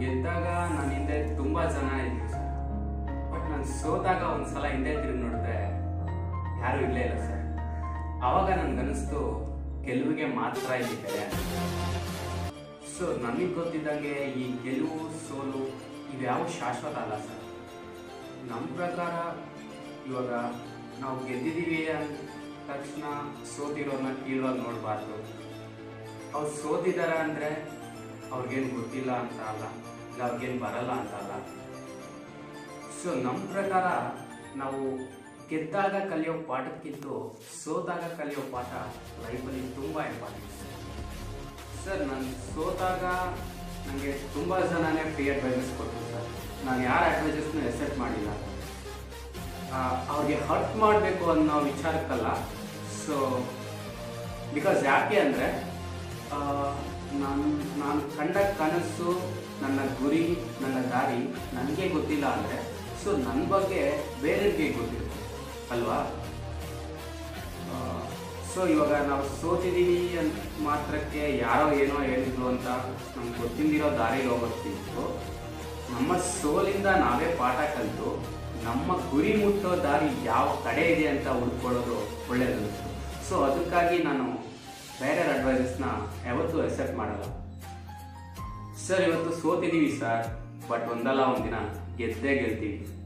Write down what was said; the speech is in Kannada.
ಗೆದ್ದಾಗ ನನ್ನ ಹಿಂದೆ ತುಂಬಾ ಜನ ಇದ್ರು ಸರ್ ಬಟ್ ನಾನು ಸೋತಾಗ ಒಂದ್ಸಲ ಹಿಂದೆ ತಿರುಗಿ ನೋಡಿದ್ರೆ ಯಾರು ಇಲ್ಲೇ ಇಲ್ಲ ಸರ್ ಅವಾಗ ನನ್ಗನ್ನಿಸ್ತು ಗೆಲುವಿಗೆ ಮಾತ್ರ ಇಲ್ಲಿ ಬೆಲೆ ಅಂತ ಸೊ ನನಗೆ ಗೊತ್ತಿದ್ದಂಗೆ ಈ ಗೆಲುವು ಸೋಲು ಇವ್ಯಾವ ಶಾಶ್ವತ ಅಲ್ಲ ಸರ್ ನಮ್ಮ ಪ್ರಕಾರ ಇವಾಗ ನಾವು ಗೆದ್ದಿದ್ದೀವಿ ಅಂದ ತಕ್ಷಣ ಸೋತಿರೋರ್ನ ಕೀಳೋದು ನೋಡಬಾರ್ದು ಅವ್ರು ಸೋತಿದ್ದಾರೆ ಅಂದರೆ ಅವ್ರಿಗೇನು ಗೊತ್ತಿಲ್ಲ ಅಂತ ಅಲ್ಲ ಇಲ್ಲ ಅವ್ರಿಗೇನು ಬರಲ್ಲ ಅಂತ ಅಲ್ಲ ಸೊ ನಮ್ಮ ಪ್ರಕಾರ ನಾವು ಗೆದ್ದಾಗ ಕಲಿಯೋ ಪಾಠಕ್ಕಿಂತ ಸೋತಾಗ ಕಲಿಯೋ ಪಾಠ ಲೈಫಲ್ಲಿ ತುಂಬ ಇಂಪಾರ್ಟೆಂಟ್ ಸರ್ ನಾನು ಸೋತಾಗ ನನಗೆ ತುಂಬ ಜನನೇ ಫ್ರೀ ಅಡ್ವೈಸಸ್ ಕೊಟ್ಟರು ಸರ್ ನಾನು ಯಾರ ಅಡ್ವೈಸಸ್ನು ಎಕ್ಸೆಪ್ಟ್ ಮಾಡಿಲ್ಲ ಆ, ಅವ್ರಿಗೆ ಹರ್ಟ್ ಮಾಡಬೇಕು ಅನ್ನೋ ವಿಚಾರಕ್ಕಲ್ಲ ಸೊ ಬಿಕಾಸ್ ಯಾಕೆ ಅಂದರೆ ನಾನು ನಾನು ಕಂಡ ಕನಸು ನನ್ನ ಗುರಿ ನನ್ನ ದಾರಿ ನನಗೆ ಗೊತ್ತಿಲ್ಲ ಅಂದರೆ ಸೊ ನನ್ನ ಬಗ್ಗೆ ಬೇರೆಯವ್ರಿಗೆ ಗೊತ್ತಿರುತ್ತೆ ಅಲ್ವಾ ಸೊ ಇವಾಗ ನಾವು ಸೋತಿದ್ದೀವಿ ಅಂತ ಮಾತ್ರಕ್ಕೆ ಯಾರೋ ಏನೋ ಹೇಳಿದ್ರು ಅಂತ ನಮ್ಗೆ ಗೊತ್ತಿಲ್ದಿರೋ ದಾರಿಗೆ ಹೋಗೋದ್ಕಿಂತ ನಮ್ಮ ಸೋಲಿಂದ ನಾವೇ ಪಾಠ ಕಲಿತು ನಮ್ಮ ಗುರಿ ಮುಟ್ಟೋ ದಾರಿ ಯಾವ ಕಡೆ ಇದೆ ಅಂತ ಹುಡ್ಕೊಳ್ಳೋದು ಒಳ್ಳೆಯದು ಸೊ ಅದಕ್ಕಾಗಿ ನಾನು ಬೇರೆ ಅಡ್ವೈಸಸ್ನ ಯಾವತ್ತೂ ಎಕ್ಸೆಪ್ಟ್ ಮಾಡಲ್ಲ ಸರ್ ಇವತ್ತು ಸೋತಿದ್ದೀವಿ ಸರ್ ಬಟ್ ಒಂದಲ್ಲ ಒಂದಿನ ಗೆದ್ದೇ ಗೆಲ್ತೀವಿ